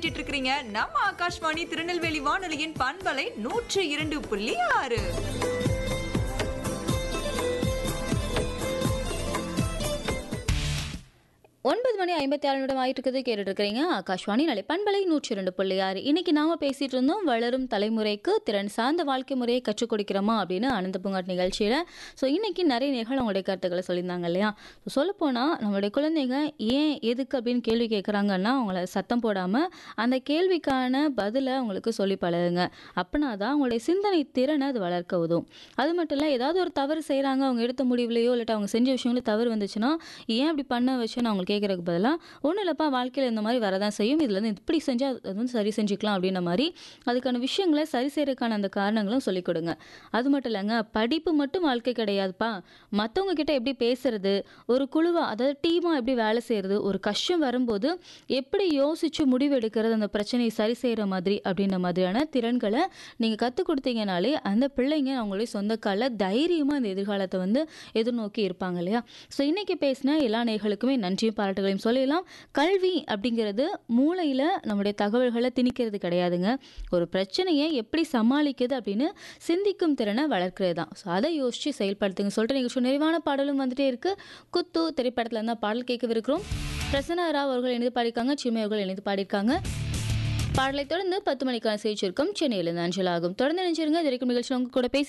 கேட்டுட்டு இருக்கிறீங்க நம்ம ஆகாஷ்வாணி திருநெல்வேலி வானொலியின் பண்பலை நூற்று இரண்டு புள்ளி ஆறு ஒன்பது மணி ஐம்பத்தி ஆறு நிமிடம் ஆயிட்டு இருக்குது கேட்டுட்டு இருக்கிறீங்க ஆகாஷ்வாணி நிலை பண்பலை நூற்றி ரெண்டு புள்ளி ஆறு இன்னைக்கு நாம பேசிட்டு இருந்தோம் வளரும் தலைமுறைக்கு திறன் சார்ந்த வாழ்க்கை முறையை கற்றுக் கொடுக்கிறோமா அப்படின்னு ஆனந்த பூங்காட் நிகழ்ச்சியில ஸோ இன்னைக்கு நிறைய நேர்கள் அவங்களுடைய கருத்துக்களை சொல்லியிருந்தாங்க இல்லையா ஸோ சொல்லப்போனால் நம்மளுடைய குழந்தைங்க ஏன் எதுக்கு அப்படின்னு கேள்வி கேட்குறாங்கன்னா அவங்கள சத்தம் போடாமல் அந்த கேள்விக்கான பதிலை அவங்களுக்கு சொல்லி பழகுங்க அப்படின்னா தான் அவங்களுடைய சிந்தனை திறனை அது வளர்க்க உதவும் அது மட்டும் இல்லை ஏதாவது ஒரு தவறு செய்கிறாங்க அவங்க எடுத்த முடிவுலையோ இல்லாட்டி அவங்க செஞ்ச விஷயங்களோ தவறு வந்துச்சுன்னா ஏன் அப்படி பண்ண வச்சுன்னு அவங்க கேட்குறதுக்கு பதிலாக ஒன்றும் இல்லைப்பா வாழ்க்கையில் இந்த மாதிரி வரதான் செய்யும் இதில் வந்து இப்படி செஞ்சால் அது வந்து சரி செஞ்சுக்கலாம் அப்படின்ற மாதிரி அதுக்கான விஷயங்களை சரி செய்யறதுக்கான அந்த காரணங்களும் சொல்லிக் கொடுங்க அது மட்டும் இல்லைங்க படிப்பு மட்டும் வாழ்க்கை கிடையாதுப்பா மற்றவங்க கிட்ட எப்படி பேசுறது ஒரு குழுவா அதாவது டீமாக எப்படி வேலை செய்யறது ஒரு கஷ்டம் வரும்போது எப்படி யோசிச்சு முடிவு எடுக்கிறது அந்த பிரச்சனையை சரி செய்கிற மாதிரி அப்படின்ற மாதிரியான திறன்களை நீங்கள் கற்றுக் கொடுத்தீங்கனாலே அந்த பிள்ளைங்க அவங்களுடைய சொந்த காலில் தைரியமாக அந்த எதிர்காலத்தை வந்து எதிர்நோக்கி இருப்பாங்க இல்லையா ஸோ இன்னைக்கு பேசின எல்லா நேர்களுக்குமே நன்றியும் பாராட்டுகளையும் சொல்லிடலாம் கல்வி அப்படிங்கிறது மூளையில் நம்முடைய தகவல்களை திணிக்கிறது கிடையாதுங்க ஒரு பிரச்சனையை எப்படி சமாளிக்குது அப்படின்னு சிந்திக்கும் திறனை வளர்க்கிறது தான் ஸோ அதை யோசிச்சு செயல்படுத்துங்க சொல்லிட்டு நிகழ்ச்சி நிறைவான பாடலும் வந்துட்டே இருக்கு குத்து திரைப்படத்தில் இருந்தால் பாடல் கேட்கவிருக்கிறோம் பிரசன்னா ராவ் அவர்கள் இணைந்து பாடியிருக்காங்க சிம்மை அவர்கள் இணைந்து பாடியிருக்காங்க பாடலை தொடர்ந்து பத்து மணிக்கான செய்தி சுருக்கம் சென்னையில் அஞ்சல் ஆகும் தொடர்ந்து நினைச்சிருங்க இது வரைக்கும் நிகழ்ச்சியில் உங்க கூட பேசி